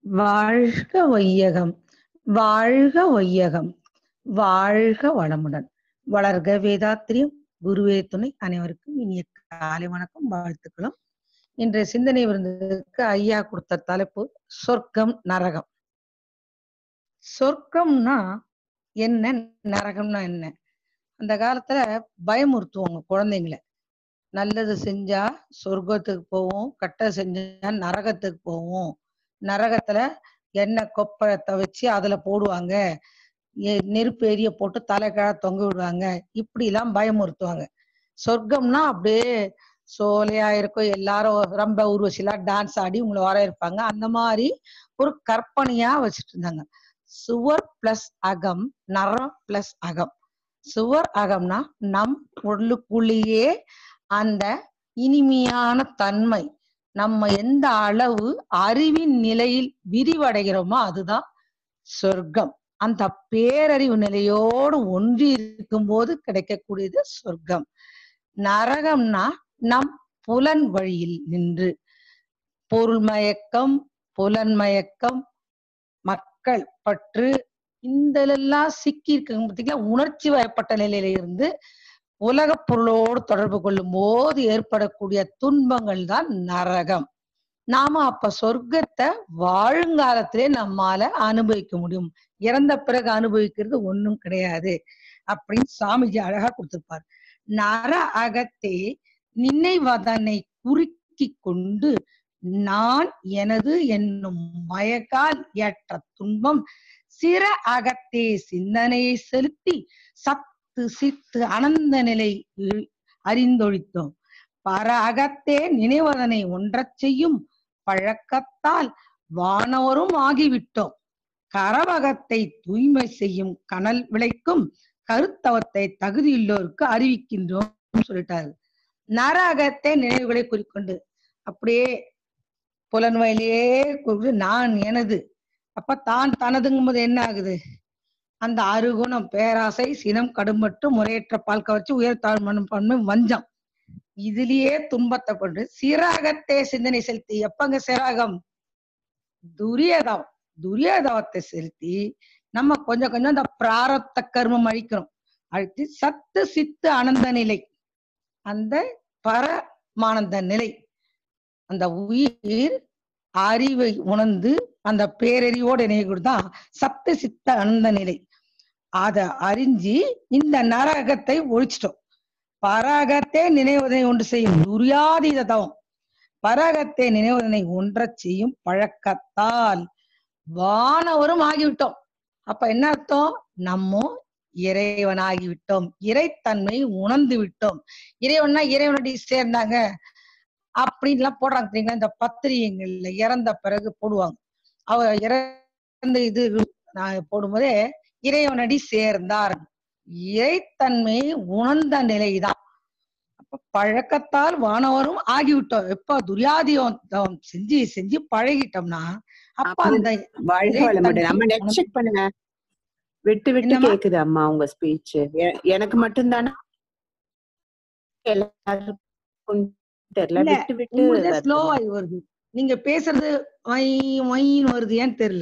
வாழ்க வையகம் வாழ்க வையகம் வாழ்க வளமுடன் வளர்க வேதாத்திரியம் குருவே துணை அனைவருக்கும் இனிய காலை வணக்கம் வாழ்த்துக்களும் இன்றைய சிந்தனை விருந்துக்கு ஐயா கொடுத்த தலைப்பு சொர்க்கம் நரகம் சொர்க்கம்னா என்ன நரகம்னா என்ன அந்த காலத்துல பயமுறுத்துவாங்க குழந்தைங்களை நல்லது செஞ்சா சொர்க்கத்துக்கு போவோம் கெட்ட செஞ்சா நரகத்துக்கு போவோம் நரகத்துல எண்ணெய் கொப்பரத்தை வச்சு அதுல போடுவாங்க எ- நெருப்பு எரிய போட்டு தலைக்கழ தொங்க விடுவாங்க இப்படி எல்லாம் பயமுறுத்துவாங்க சொர்க்கம்னா அப்படியே சோலையா இருக்கும் எல்லாரும் ரொம்ப ஊர்வசிலா டான்ஸ் ஆடி உங்களை வர இருப்பாங்க அந்த மாதிரி ஒரு கற்பனையா வச்சுட்டு இருந்தாங்க சுவர் பிளஸ் அகம் நரம் பிளஸ் அகம் சுவர் அகம்னா நம் உள்ளுக்குள்ளேயே அந்த இனிமையான தன்மை நம்ம எந்த அளவு அறிவின் நிலையில் விரிவடைகிறோமோ அதுதான் சொர்க்கம் அந்த பேரறிவு நிலையோடு ஒன்றி இருக்கும்போது கிடைக்கக்கூடியது சொர்க்கம் நரகம்னா நம் புலன் வழியில் நின்று பொருள் மயக்கம் புலன் மயக்கம் மக்கள் பற்று இந்த எல்லாம் சிக்கி இருக்க பார்த்தீங்களா உணர்ச்சி வயப்பட்ட நிலையில இருந்து உலக பொருளோடு தொடர்பு கொள்ளும் போது ஏற்படக்கூடிய துன்பங்கள் தான் நரகம் நாம அப்ப சொர்க்கத்தை வாழுங்காலத்திலே நம்மால அனுபவிக்க முடியும் இறந்த பிறகு அனுபவிக்கிறது ஒண்ணும் கிடையாது அப்படின்னு சாமிஜி அழகா கொடுத்திருப்பார் நர அகத்தே நினைவதனை குறுக்கி கொண்டு நான் எனது என்னும் மயக்கால் ஏற்ற துன்பம் சிற அகத்தே சிந்தனையை செலுத்தி சத்து சித்து அனந்த நிலை இ- அறிந்தொழித்தோம் பர அகத்தே நினைவதனை ஒன்றச் செய்யும் பழக்கத்தால் வானவரும் ஆகிவிட்டோம் கரவகத்தை தூய்மை செய்யும் கனல் விளைக்கும் கருத்தவத்தை தகுதியுள்ளோருக்கு அறிவிக்கின்றோம் சொல்லிட்டாரு நரகத்தை நினைவுகளை குறிக்கொண்டு அப்படியே புலன்வயலையே குறித்து நான் எனது அப்ப தான் தனதுங்கும் போது என்ன ஆகுது அந்த அருகுணம் பேராசை சினம் கடும்பட்டு முறையற்ற பால் கவர்ச்சி உயர்த்தாழ் மனம் பன்மை வஞ்சம் இதுலயே துன்பத்தை கொண்டு சிராகத்தே சிந்தனை செலுத்தி எப்பங்க சிராகம் துரியதம் துரியதவத்தை செலுத்தி நம்ம கொஞ்சம் கொஞ்சம் அந்த பிராரத்த கர்மம் அழிக்கிறோம் அழித்து சத்து சித்து ஆனந்த நிலை அந்த பரமானந்த நிலை அந்த உயிர் அறிவை உணர்ந்து அந்த பேரறிவோடு இணையக்கூட தான் சத்து சித்த ஆனந்த நிலை அத அறிஞ்சு இந்த நரகத்தை ஒழிச்சிட்டோம் பராகத்தே நினைவதனை ஒன்று செய்யும் துரியாதீத தவம் பராகத்தை நினைவதனை ஒன்றச் செய்யும் பழக்கத்தால் வானவரும் ஆகிவிட்டோம் அப்ப என்ன அர்த்தம் நம்ம இறைவனாகி விட்டோம் இறைத்தன்மை உணர்ந்து விட்டோம் இறைவன்னா இறைவனடி சேர்ந்தாங்க அப்படின்லாம் போடுறாங்க தெரியுங்களா இந்த பத்திரிகைகள்ல இறந்த பிறகு போடுவாங்க அவ இறந்த இது நான் போடும்போதே இறைவனடி சேர்ந்தார் இறைத்தன்மை உணர்ந்த நிலைதான் அப்ப பழக்கத்தால் வானவரும் ஆகிவிட்டோம் எப்ப துரியாதியம் செஞ்சு செஞ்சு பழகிட்டோம்னா அப்ப அந்த வாழ்க வளமுடன் அம்மா நெட் செக் பண்ணுங்க விட்டு விட்டு என்னம்மா? கேக்குது அம்மா உங்க ஸ்பீச் எனக்கு மட்டும்தானா எல்லாருக்கும் தெரியல இல்ல, விட்டு விட்டு உங்களுதே வருது. ஸ்லோ ஆகி வருது நீங்க பேசுறது வை வைன்னு வருது ஏன்னு தெரியல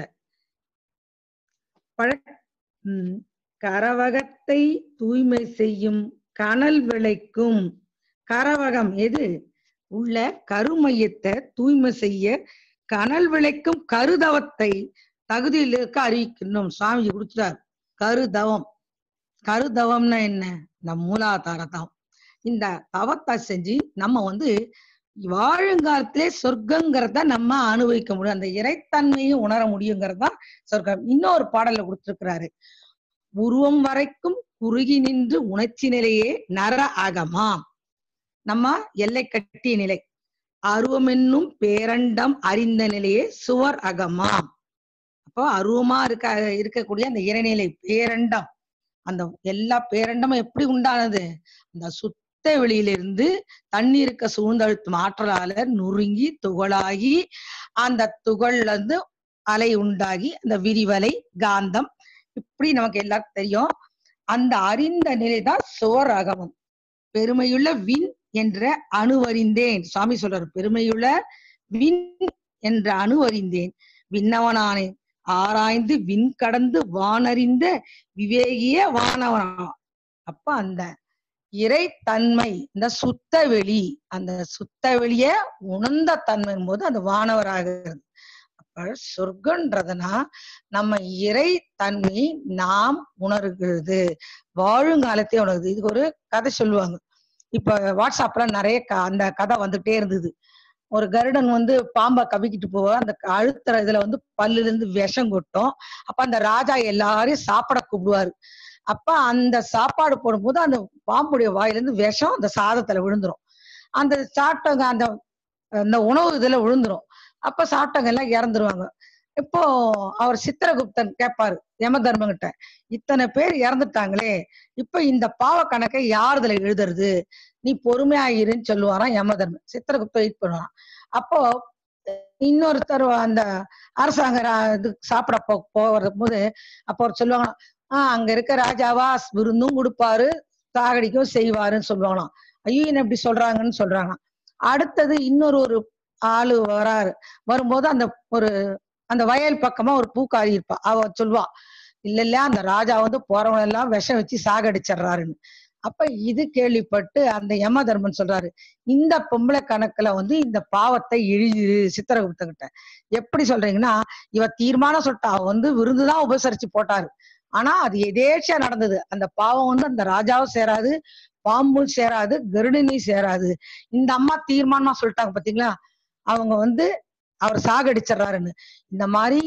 பழ ம், கரவகத்தை தூய்மை செய்யும் கனல் விளைக்கும் கரவகம் எது உள்ள கருமையத்தை தூய்மை செய்ய கனல் விளைக்கும் கருதவத்தை தகுதியில் இருக்க அறிவிக்கணும் சுவாமிஜி கொடுத்துட்டார் கருதவம் கருதவம்னா என்ன இந்த மூலாதார தவம் இந்த தவத்தை செஞ்சு நம்ம வந்து வாழுங்காலத்திலே சொர்க்கங்கிறத நம்ம அனுபவிக்க முடியும் அந்த இறைத்தன்மையை உணர முடியுங்கிறது தான் சொர்க்கம் இன்னொரு பாடல்ல கொடுத்திருக்கிறாரு உருவம் வரைக்கும் குறுகி நின்று உணர்ச்சி நிலையே நர அகமாம் நம்ம எல்லை கட்டிய நிலை அருவம் என்னும் பேரண்டம் அறிந்த நிலையே சுவர் அகமாம் அப்போ அருவமா இருக்க இருக்கக்கூடிய அந்த இறைநிலை பேரண்டம் அந்த எல்லா பேரண்டமும் எப்படி உண்டானது அந்த சுத்த வெளியிலிருந்து தண்ணீருக்கு சூழ்ந்தழுத்தும் ஆற்றலால நுறுங்கி துகளாகி அந்த துகள்ல இருந்து அலை உண்டாகி அந்த விரிவலை காந்தம் இப்படி நமக்கு எல்லாருக்கும் தெரியும் அந்த அறிந்த நிலைதான் சுவர் அகமம் பெருமையுள்ள விண் என்ற அணுவறிந்தேன் சுவாமி சொல்றாரு பெருமையுள்ள விண் என்ற அணுவறிந்தேன் விண்ணவனானேன் ஆராய்ந்து விண் கடந்து வானறிந்த விவேகிய வானவனா அப்ப அந்த இறைத்தன்மை இந்த சுத்த வெளி அந்த சுத்த வெளிய உணர்ந்த தன்மையின் போது அந்த வானவராகிறது அப்ப சொர்க்கன்றதுனா நம்ம இறை தன்மை நாம் உணர்கிறது வாழுங்காலத்தை உணருது இதுக்கு ஒரு கதை சொல்லுவாங்க இப்ப வாட்ஸ்அப்ல நிறைய க- அந்த கதை வந்துட்டே இருந்தது ஒரு கருடன் வந்து பாம்பை கவிக்கிட்டு போவ அந்த அழுத்துற இதுல வந்து பல்லுல இருந்து விஷம் கொட்டும் அப்ப அந்த ராஜா எல்லாரையும் சாப்பிட கூப்பிடுவாரு அப்ப அந்த சாப்பாடு போடும்போது அந்த பாம்புடைய வாயில இருந்து விஷம் அந்த சாதத்துல விழுந்துரும் அந்த சாப்பிட்டவங்க அந்த அந்த உணவு இதுல விழுந்துரும் அப்ப சாப்பிட்டவங்க எல்லாம் இறந்துருவாங்க இப்போ அவர் சித்திரகுப்தன் கேட்பாரு யம தர்மங்கிட்ட இத்தனை பேர் இறந்துட்டாங்களே இப்ப இந்த பாவ கணக்கை யாருதுல எழுதுறது நீ பொறுமையா இருன்னு சொல்லுவாராம் யமதர்மன் சித்திரகுப்தன் வெயிட் பண்ணுவான் அப்போ இன்னொருத்தர் அந்த அரசாங்க ரா- இது சாப்பிட போ போகிற போது அப்போ அவர் சொல்லுவாங்க ஆஹ் அங்க இருக்க ராஜாவா விருந்தும் கொடுப்பாரு சாகடிக்கும் செய்வாருன்னு சொல்லுவாங்களாம் ஐயோ என்ன இப்படி சொல்றாங்கன்னு சொல்றாங்க அடுத்தது இன்னொரு ஒரு ஆளு வராரு வரும்போது அந்த ஒரு அந்த வயல் பக்கமா ஒரு பூக்காரி இருப்பா அவ சொல்லுவா இல்ல இல்ல அந்த ராஜா வந்து போறவங்க எல்லாம் விஷம் வச்சு சாகடிச்சிடுறாருன்னு அப்ப இது கேள்விப்பட்டு அந்த யம தர்மன் சொல்றாரு இந்த பொம்பளை கணக்குல வந்து இந்த பாவத்தை எழுதிரு சித்திரகுப்த கிட்ட எப்படி சொல்றீங்கன்னா இவ தீர்மானம் சொல்லிட்டா அவ வந்து விருந்துதான் உபசரிச்சு போட்டாரு ஆனா அது எதேச்சியா நடந்தது அந்த பாவம் வந்து அந்த ராஜாவும் சேராது பாம்பும் சேராது கருடனையும் சேராது இந்த அம்மா தீர்மானமா சொல்லிட்டாங்க பாத்தீங்களா அவங்க வந்து அவர் சாகடிச்சிடுறாருன்னு இந்த மாதிரி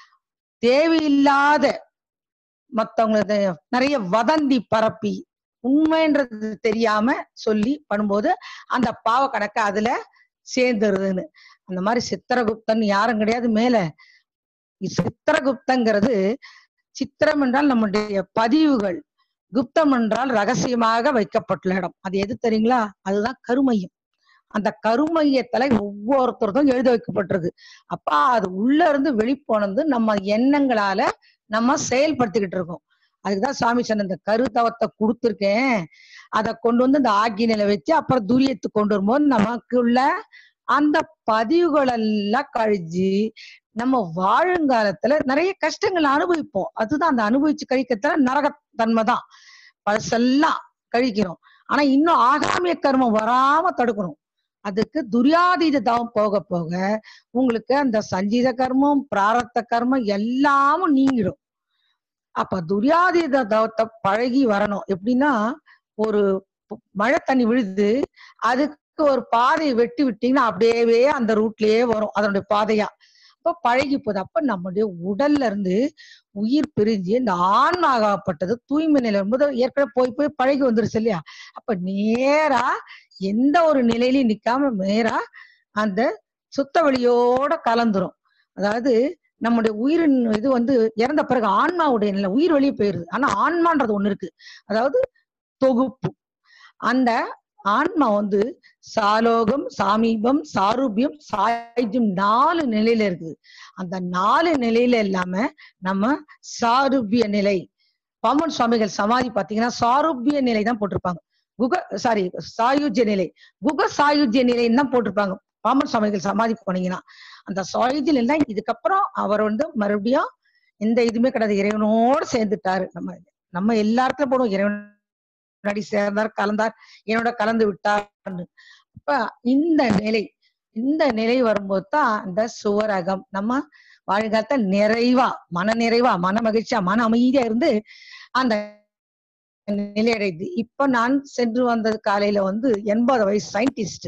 தேவையில்லாத மத்தவங்களது நிறைய வதந்தி பரப்பி உண்மைன்றது தெரியாம சொல்லி பண்ணும்போது அந்த பாவ கணக்கு அதுல சேர்ந்துருதுன்னு அந்த மாதிரி சித்திரகுப்தன் யாரும் கிடையாது மேல சித்திரகுப்தங்கிறது சித்திரம் என்றால் நம்முடைய பதிவுகள் குப்தம் என்றால் ரகசியமாக வைக்கப்பட்டுள்ள இடம் அது எது தெரியுங்களா அதுதான் கருமையம் அந்த கருமையத்துல ஒவ்வொருத்தருக்கும் எழுத வைக்கப்பட்டிருக்கு அப்ப அது உள்ள இருந்து வெளிப்போனது நம்ம எண்ணங்களால நம்ம செயல்படுத்திக்கிட்டு இருக்கோம் அதுக்குதான் சுவாமி சொன்ன இந்த கருத்தவத்தை கொடுத்துருக்கேன் அதை கொண்டு வந்து இந்த ஆக்கினில வச்சு அப்புறம் துரியத்துக்கு கொண்டு வரும்போது நமக்குள்ள அந்த பதிவுகள் எல்லாம் கழிஞ்சு நம்ம வாழுங்காலத்துல நிறைய கஷ்டங்களை அனுபவிப்போம் அதுதான் அந்த அனுபவிச்சு கழிக்கிறதுல நரகத்தன்மை தான் பழசெல்லாம் கழிக்கிறோம் ஆனா இன்னும் ஆகாமிய கர்மம் வராம தடுக்கணும் அதுக்கு துரியாதீத தவம் போக போக உங்களுக்கு அந்த சஞ்சீத கர்மம் பிராரத்த கர்மம் எல்லாமும் நீங்கிடும் அப்ப துரியாதீத தவத்தை பழகி வரணும் எப்படின்னா ஒரு பு- மழை தண்ணி விழுது அதுக்கு ஒரு பாதையை வெட்டி விட்டீங்கன்னா அப்படியே அந்த ரூட்லயே வரும் அதனுடைய பாதையா அப்ப பழகி போகுது அப்ப நம்முடைய உடல்ல இருந்து உயிர் பிரிஞ்சு இந்த ஆன்மாகப்பட்டது தூய்மை நிலை வரும்போது ஏற்கனவே போய் போய் பழகி வந்துருச்சு இல்லையா அப்ப நேரா எந்த ஒரு நிலையிலையும் நிக்காம நேரா அந்த சுத்த வழியோட கலந்துரும் அதாவது நம்முடைய உயிரின் இது வந்து இறந்த பிறகு ஆன்மாவுடைய நிலை உயிர் வெளியே போயிருது ஆனா ஆன்மான்றது ஒண்ணு இருக்கு அதாவது தொகுப்பு அந்த ஆன்மா வந்து சாலோகம் சாமீபம் சாரூபியம் சாயுஜ்யம் நாலு நிலையில இருக்குது அந்த நாலு நிலையில இல்லாம நம்ம சாரூபிய நிலை பாமன் சுவாமிகள் சமாதி பாத்தீங்கன்னா சாரூபிய நிலை தான் போட்டிருப்பாங்க குக சாரி சாயுஜ்ய நிலை குக சாயுஜ்ய நிலைன்னு தான் போட்டிருப்பாங்க பாமன் சுவாமிகள் சமாதி போனீங்கன்னா அந்த சாயுஜ்ய நிலை தான் இதுக்கப்புறம் அவர் வந்து மறுபடியும் எந்த இதுவுமே கிடையாது இறைவனோடு சேர்ந்துட்டாரு நம்ம நம்ம எல்லா இடத்துல போடுவோம் இறைவன் முன்னாடி சேர்ந்தார் கலந்தார் என்னோட கலந்து விட்டார்னு அப்ப இந்த நிலை இந்த நிலை வரும்போது தான் இந்த சுவரகம் நம்ம வாழ்காலத்தை நிறைவா மன நிறைவா மன மகிழ்ச்சியா மன அமைதியா இருந்து அந்த நிலையடைது இப்ப நான் சென்று வந்தது காலையில வந்து எண்பது வயசு சயின்டிஸ்ட்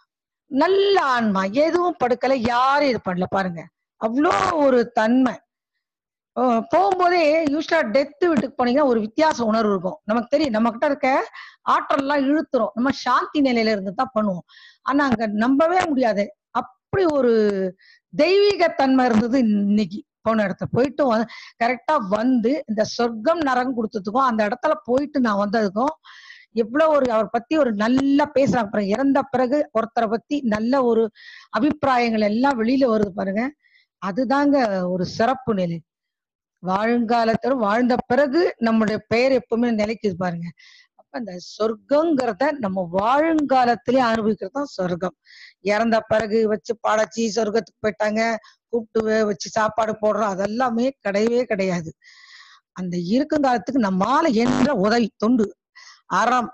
நல்ல ஆன்மா எதுவும் படுக்கல யாரும் இது பண்ணல பாருங்க அவ்வளோ ஒரு தன்மை அஹ் போகும்போதே யூஸ்வலா டெத் வீட்டுக்கு போனீங்கன்னா ஒரு வித்தியாச உணர்வு இருக்கும் நமக்கு தெரியும் நம்ம கிட்ட இருக்க ஆற்றல் எல்லாம் இழுத்துரும் நம்ம சாந்தி நிலையில இருந்து தான் பண்ணுவோம் ஆனா அங்க நம்பவே முடியாது அப்படி ஒரு தெய்வீக தன்மை இருந்தது இன்னைக்கு போன இடத்துல போயிட்டு கரெக்டா வந்து இந்த சொர்க்கம் நரகம் கொடுத்ததுக்கும் அந்த இடத்துல போயிட்டு நான் வந்ததுக்கும் எவ்வளவு ஒரு அவர் பத்தி ஒரு நல்லா பேசுறாங்க பாருங்க இறந்த பிறகு ஒருத்தரை பத்தி நல்ல ஒரு அபிப்பிராயங்கள் எல்லாம் வெளியில வருது பாருங்க அதுதாங்க ஒரு சிறப்பு நிலை வாழுங்காலத்துல வாழ்ந்த பிறகு நம்முடைய பெயர் எப்பவுமே நிலைக்குது பாருங்க அப்ப இந்த சொர்க்கங்கிறத நம்ம வாழுங்காலத்திலே அனுபவிக்கிறது தான் சொர்க்கம் இறந்த பிறகு வச்சு படைச்சி சொர்க்கத்துக்கு போயிட்டாங்க கூப்பிட்டு வே- வச்சு சாப்பாடு போடுறோம் அதெல்லாமே கிடையவே கிடையாது அந்த இருக்கும் காலத்துக்கு நம்மால என்ற உதவி தொண்டு அறம்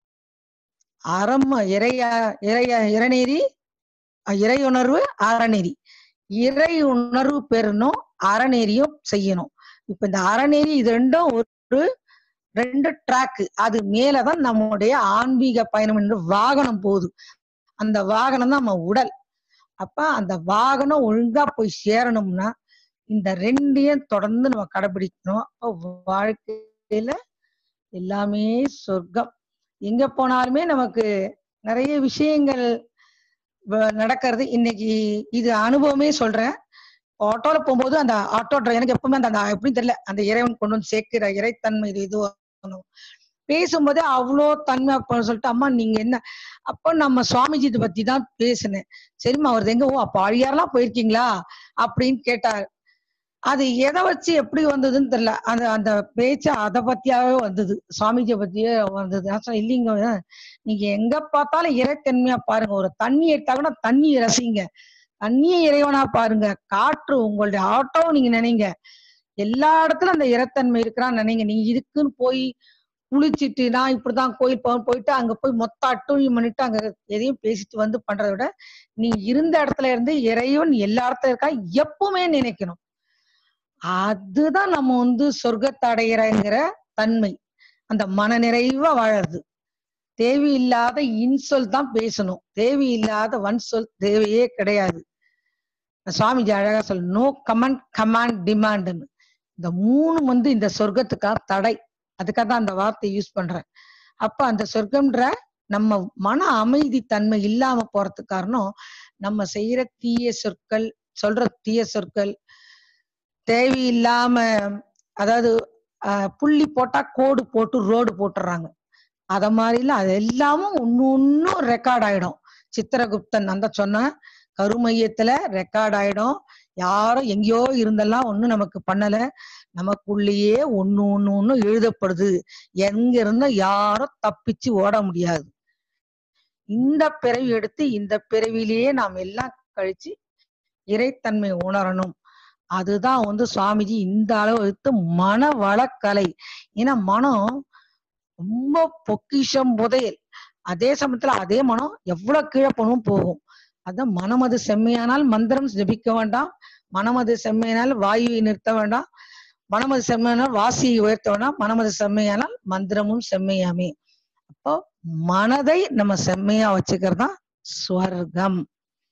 அறம் இறைய இறைய இறைநீதி அஹ் இறையுணர்வு அறநெறி இறை உணர்வு பெறணும் அறநெறியும் செய்யணும் இப்ப இந்த அறநெறி இது ரெண்டும் ஒரு ரெண்டு ட்ராக் அது மேலதான் நம்முடைய ஆன்மீக பயணம் என்று வாகனம் போகுது அந்த வாகனம் தான் நம்ம உடல் அப்ப அந்த வாகனம் ஒழுங்கா போய் சேரணும்னா இந்த ரெண்டையும் தொடர்ந்து நம்ம கடைபிடிக்கணும் அப்ப வாழ்க்கையில எல்லாமே சொர்க்கம் எங்க போனாலுமே நமக்கு நிறைய விஷயங்கள் வ- நடக்கிறது இன்னைக்கு இது அனுபவமே சொல்றேன் ஆட்டோல போகும்போது அந்த ஆட்டோ டிரைவர் எனக்கு எப்பவுமே அந்த அந்த எப்படின்னு தெரியல அந்த இறைவன் கொண்டு வந்து சேர்க்கிற இறைத்தன்மை இது இது ஒண்ணு. பேசும்போதே அவ்வளோ தன்மை அப்ப சொல்லிட்டு அம்மா நீங்க என்ன அப்போ நம்ம சுவாமிஜி இதை பத்தி தான் பேசினேன் சரிம்மா அவர் எங்க ஓ அப்ப அழியாரெல்லாம் போயிருக்கீங்களா அப்படின்னு கேட்டார் அது எதை வச்சு எப்படி வந்ததுன்னு தெரியல அந்த அந்த பேச்சு அதை பத்தியாவே வந்தது சுவாமிஜியை பத்தியே வந்தது நான் சொன்னேன் இல்லைங்க நீங்க எங்க பார்த்தாலும் இறைத்தன்மையா பாருங்க ஒரு தண்ணி எடுத்தா கூட தண்ணியை ரசிங்க தண்ணியை இறைவனா பாருங்க காற்று உங்களுடைய ஆட்டோவும் நீங்க நினைங்க எல்லா இடத்துலயும் அந்த இறைத்தன்மை இருக்கிறான்னு நினைங்க நீங்க இதுக்குன்னு போய் குளிச்சிட்டு நான் இப்படிதான் கோயில் போவேன் போயிட்டு அங்க போய் மொத்த அட்டூழியம் பண்ணிட்டு அங்க எதையும் பேசிட்டு வந்து பண்றதை விட நீ இருந்த இடத்துல இருந்து இறைவன் எல்லா இடத்துல இருக்கா எப்பவுமே நினைக்கணும் அதுதான் நம்ம வந்து சொர்க்கத்தை அடையிறங்கிற தன்மை அந்த மன நிறைவா வாழறது தேவையில்லாத இன்சொல் தான் பேசணும் தேவையில்லாத வன் சொல் தேவையே கிடையாது சுவாமிஜி அழகா சொல் நோ கமெண்ட் கமாண்ட் டிமாண்ட்னு இந்த மூணு வந்து இந்த சொர்க்கத்துக்காக தடை அதுக்காக தான் அந்த வார்த்தையை யூஸ் பண்றேன் அப்ப அந்த சொர்க்கம்ன்ற நம்ம மன அமைதி தன்மை இல்லாம போறதுக்கு காரணம் நம்ம செய்யற தீய சொற்கள் சொல்ற தீய சொற்கள் தேவையில்லாம அதாவது அஹ், புள்ளி போட்டா கோடு போட்டு ரோடு போட்டுறாங்க அத மாதிரிலாம் அது எல்லாமும் ஒண்ணு ஒன்னும் ரெக்கார்ட் ஆயிடும் சித்திரகுப்தன் அந்த சொன்ன கருமையத்துல ரெக்கார்ட் ஆயிடும் யாரும் எங்கேயோ இருந்தெல்லாம் ஒண்ணும் நமக்கு பண்ணல நமக்குள்ளேயே ஒண்ணு ஒண்ணு ஒண்ணு எழுதப்படுது எங்க இருந்தும் யாரும் தப்பிச்சு ஓட முடியாது இந்த பிறவி எடுத்து இந்த பிறவிலேயே நாம் எல்லாம் கழிச்சு இறைத்தன்மை உணரணும் அதுதான் வந்து சுவாமிஜி இந்த அளவு எடுத்து மன வளக்கலை ஏன்னா மனம் ரொம்ப பொக்கிஷம் புதையல் அதே சமயத்துல அதே மனம் எவ்வளவு கீழே போகணும் போகும் அதான் மனமது செம்மையானால் மந்திரம் ஜபிக்க வேண்டாம் மனமது செம்மையானால் வாயுவை நிறுத்த வேண்டாம் மனமது செம்மையானால் வாசியை உயர்த்த வேண்டாம் மனமது செம்மையானால் மந்திரமும் செம்மையாமே அப்போ மனதை நம்ம செம்மையா வச்சுக்கிறது தான் ஸ்வர்க்கம்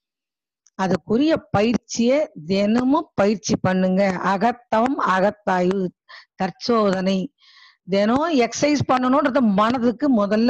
அதுக்குரிய பயிற்சியை தினமும் பயிற்சி பண்ணுங்க அகத்தவம் அகத்தாய்வு தற்சோதனை தினம் எக்ஸசைஸ் பண்ணணும்ன்றது மனதுக்கு முதல்ல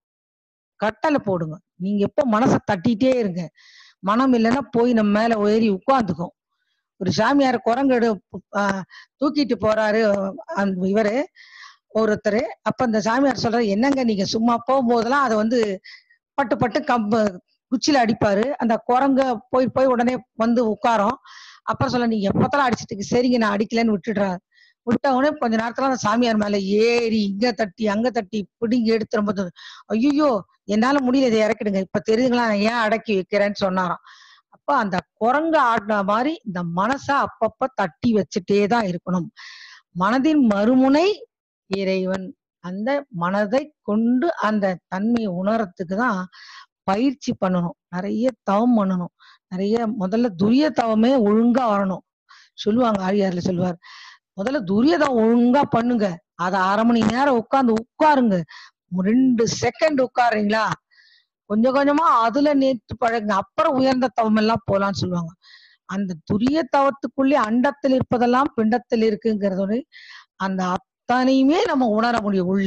கட்டளை போடுங்க நீங்க எப்போ மனசை தட்டிட்டே இருங்க மனம் இல்லைன்னா போய் நம்ம மேல ஏறி உட்காந்துக்கும் ஒரு சாமியார் குரங்கடு ஆஹ், தூக்கிட்டு போறாரு அந்த இவரு ஒருத்தர் அப்ப அந்த சாமியார் சொல்றாரு என்னங்க நீங்க சும்மா போகும்போதெல்லாம் அதை வந்து பட்டு பட்டு கம்பு குச்சியில அடிப்பாரு அந்த குரங்க போய் போய் உடனே வந்து உட்காரும் அப்புறம் சொல்ல நீங்க எப்பத்தெல்லாம் அடிச்சிட்டு இருக்கு, சரிங்க நான் அடிக்கலைன்னு விட்டுடுறாரு விட்ட உடனே கொஞ்ச நேரத்துல அந்த சாமியார் மேல ஏறி இங்க தட்டி அங்க தட்டி பிடிங்கி எடுத்து ரொம்ப ஐயோ என்னால முடியல இதை இறக்கிடுங்க இப்ப தெரியுதுங்களா நான் ஏன் அடக்கி வைக்கிறேன்னு சொன்னாராம் அப்ப அந்த குரங்கு ஆடின மாதிரி இந்த மனசை அப்பப்ப தட்டி வச்சுட்டே தான் இருக்கணும் மனதின் மறுமுனை இறைவன் அந்த மனதை கொண்டு அந்த தன்மையை உணரத்துக்கு தான் பயிற்சி பண்ணணும் நிறைய தவம் பண்ணணும் நிறைய முதல்ல துரிய தவமே ஒழுங்கா வரணும் சொல்லுவாங்க ஆழியார்ல சொல்லுவார் முதல்ல துரிய தவம் ஒழுங்கா பண்ணுங்க அத அரை மணி நேரம் உட்கார்ந்து உட்காருங்க ரெண்டு செகண்ட் உட்காருங்களா கொஞ்சம் கொஞ்சமா அதுல நேற்று பழகுங்க அப்புறம் உயர்ந்த தவம் எல்லாம் போலாம்னு சொல்லுவாங்க அந்த துரிய தவத்துக்குள்ளே அண்டத்தில் இருப்பதெல்லாம் பிண்டத்தில் இருக்குங்கிறது அந்த அத்தனையுமே நம்ம உணர முடியும் உள்ள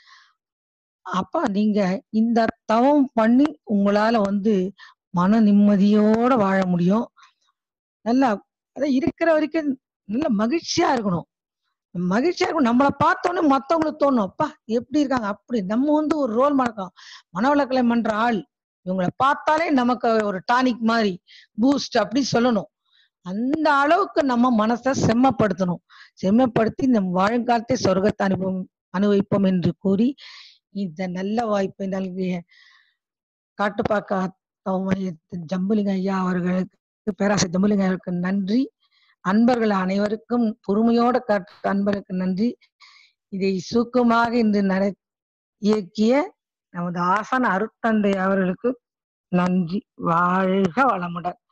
அப்ப நீங்க இந்த தவம் பண்ணி உங்களால வந்து மன நிம்மதியோட வாழ முடியும் நல்லா அதான் இருக்கிற வரைக்கும் நல்ல மகிழ்ச்சியா இருக்கணும் மகிழ்ச்சியா இருக்கும் நம்மளை பார்த்தோன்னே மத்தவங்களுக்கு தோணும் அப்பா எப்படி இருக்காங்க அப்படி நம்ம வந்து ஒரு ரோல் மாடல் மனவளக்கலை பண்ற ஆள் இவங்களை பார்த்தாலே நமக்கு ஒரு டானிக் மாதிரி பூஸ்ட் அப்படி சொல்லணும் அந்த அளவுக்கு நம்ம மனசை செம்மப்படுத்தணும் செம்மப்படுத்தி நம் வாழுங்காலத்தை சொர்க்கத்தை அனுபவம் அனுபவிப்போம் என்று கூறி இந்த நல்ல வாய்ப்பை நல்கிய காட்டுப்பாக்க மையத்தின் ஜம்புலிங்க ஐயா அவர்களுக்கு பேராசிரியர் ஜம்புலிங்க அவருக்கு நன்றி அன்பர்கள் அனைவருக்கும் பொறுமையோட காட்டு அன்பருக்கு நன்றி இதை சுருக்கமாக இன்று நட இயக்கிய நமது ஆசான் அருட்தந்தை அவர்களுக்கு நன்றி வாழ்க வளமுடன்